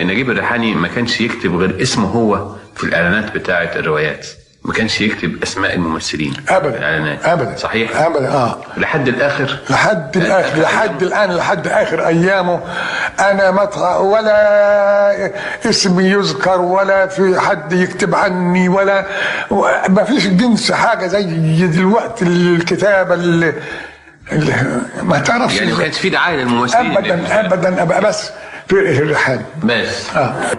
نجيب الريحاني ما كانش يكتب غير اسمه هو في الاعلانات بتاعه الروايات ما كانش يكتب اسماء الممثلين في ابدا الاعلانات ابدا صحيح ابدا اه لحد الاخر لحد الاخر لحد الان لحد اخر ايامه انا مطرح ولا اسمي يذكر ولا في حد يكتب عني ولا ما فيش جنس حاجه زي دلوقتي الكتابه اللي, اللي ما تعرفش يعني ما كانش في دعايه للممثلين ابدا ابدا ابدا بس في الريحاني بس اه